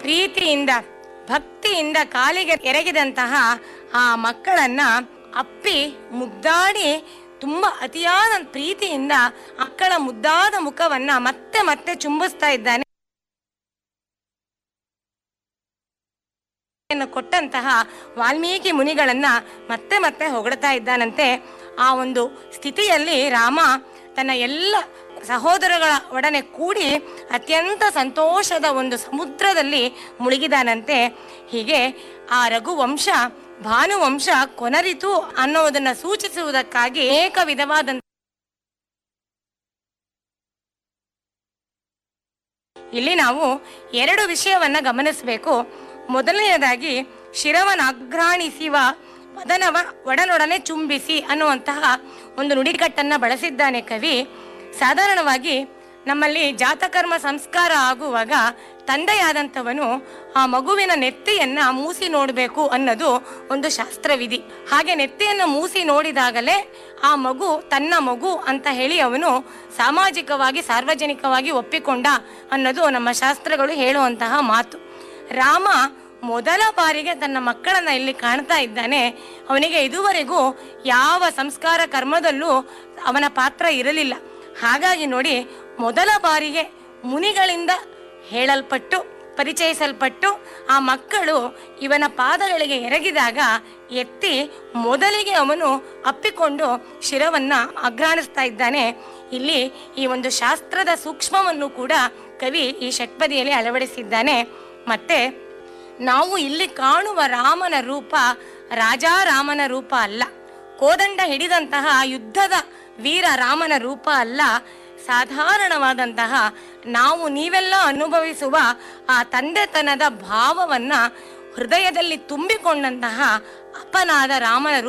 ಪ್ರೀತಿಯಿಂದ ಭಕ್ತಿಯಿಂದ ಕಾಲಿಗೆ ಎರಗಿದಂತಹ ಆ ಮಕ್ಕಳನ್ನ ಅಪ್ಪಿ ಮುದ್ದಾಡಿ ತುಂಬಾ ಅತಿಯಾದ ಪ್ರೀತಿಯಿಂದ ಮಕ್ಕಳ ಮುದ್ದಾದ ಮುಖವನ್ನ ಮತ್ತೆ ಮತ್ತೆ ಚುಂಬಿಸ್ತಾ ಇದ್ದಾನೆ ಯನ್ನು ಕೊಟ್ಟಂತಹ ವಾಲ್ಮೀಕಿ ಮುನಿಗಳನ್ನ ಮತ್ತೆ ಮತ್ತೆ ಹೊಗಳ್ತಾ ಇದ್ದಾನಂತೆ ಆ ಒಂದು ಸ್ಥಿತಿಯಲ್ಲಿ ರಾಮ ತನ್ನ ಎಲ್ಲ ಸಹೋದರಗಳ ಒಡನೆ ಕೂಡಿ ಅತ್ಯಂತ ಸಂತೋಷದ ಒಂದು ಸಮುದ್ರದಲ್ಲಿ ಮುಳುಗಿದಾನಂತೆ ಹೀಗೆ ಆ ರಘುವಂಶ ಭಾನುವಂಶ ಕೊನರಿತು ಅನ್ನೋದನ್ನ ಸೂಚಿಸುವುದಕ್ಕಾಗಿ ಅನೇಕ ವಿಧವಾದ ಇಲ್ಲಿ ನಾವು ಎರಡು ವಿಷಯವನ್ನ ಗಮನಿಸಬೇಕು ಮೊದಲನೆಯದಾಗಿ ಶಿರವನಾಘ್ರಾಣಿಸಿವ ಮದನವ ಒಡನೊಡನೆ ಚುಂಬಿಸಿ ಅನ್ನುವಂತಹ ಒಂದು ನುಡಿಕಟ್ಟನ್ನ ಬಳಸಿದ್ದಾನೆ ಕವಿ ಸಾಧಾರಣವಾಗಿ ನಮ್ಮಲ್ಲಿ ಜಾತಕರ್ಮ ಸಂಸ್ಕಾರ ಆಗುವಾಗ ತಂದೆಯಾದಂಥವನು ಆ ಮಗುವಿನ ನೆತ್ತಿಯನ್ನ ಮೂಸಿ ನೋಡಬೇಕು ಅನ್ನೋದು ಒಂದು ಶಾಸ್ತ್ರವಿಧಿ ಹಾಗೆ ನೆತ್ತಿಯನ್ನು ಮೂಸಿ ನೋಡಿದಾಗಲೇ ಆ ಮಗು ತನ್ನ ಮಗು ಅಂತ ಹೇಳಿ ಅವನು ಸಾಮಾಜಿಕವಾಗಿ ಸಾರ್ವಜನಿಕವಾಗಿ ಒಪ್ಪಿಕೊಂಡ ಅನ್ನೋದು ನಮ್ಮ ಶಾಸ್ತ್ರಗಳು ಹೇಳುವಂತಹ ಮಾತು ರಾಮ ಮೊದಲ ಬಾರಿಗೆ ತನ್ನ ಮಕ್ಕಳನ್ನ ಇಲ್ಲಿ ಕಾಣ್ತಾ ಇದ್ದಾನೆ ಅವನಿಗೆ ಇದುವರೆಗೂ ಯಾವ ಸಂಸ್ಕಾರ ಕರ್ಮದಲ್ಲೂ ಅವನ ಪಾತ್ರ ಇರಲಿಲ್ಲ ಹಾಗಾಗಿ ನೋಡಿ ಮೊದಲ ಬಾರಿಗೆ ಮುನಿಗಳಿಂದ ಹೇಳಲ್ಪಟ್ಟು ಪರಿಚಯಿಸಲ್ಪಟ್ಟು ಆ ಮಕ್ಕಳು ಇವನ ಪಾದಗಳಿಗೆ ಎರಗಿದಾಗ ಎತ್ತಿ ಮೊದಲಿಗೆ ಅವನು ಅಪ್ಪಿಕೊಂಡು ಶಿರವನ್ನ ಅಗ್ರಾಣಿಸ್ತಾ ಇದ್ದಾನೆ ಇಲ್ಲಿ ಈ ಒಂದು ಶಾಸ್ತ್ರದ ಸೂಕ್ಷ್ಮವನ್ನು ಕೂಡ ಕವಿ ಈ ಷಟ್ಪದಿಯಲ್ಲಿ ಅಳವಡಿಸಿದ್ದಾನೆ ಮತ್ತೆ ನಾವು ಇಲ್ಲಿ ಕಾಣುವ ರಾಮನ ರೂಪ ರಾಜಾರಾಮನ ರೂಪ ಅಲ್ಲ ಕೋದಂಡ ಹಿಡಿದಂತಹ ಯುದ್ಧದ ವೀರ ರಾಮನ ರೂಪ ಅಲ್ಲ ಸಾಧಾರಣವಾದಂತಹ ನಾವು ನೀವೆಲ್ಲ ಅನುಭವಿಸುವ ಆ ತಂದೆತನದ ಭಾವವನ್ನ ಹೃದಯದಲ್ಲಿ ತುಂಬಿಕೊಂಡಂತಹ ಅಪ್ಪನಾದ ರಾಮನ ರೂಪ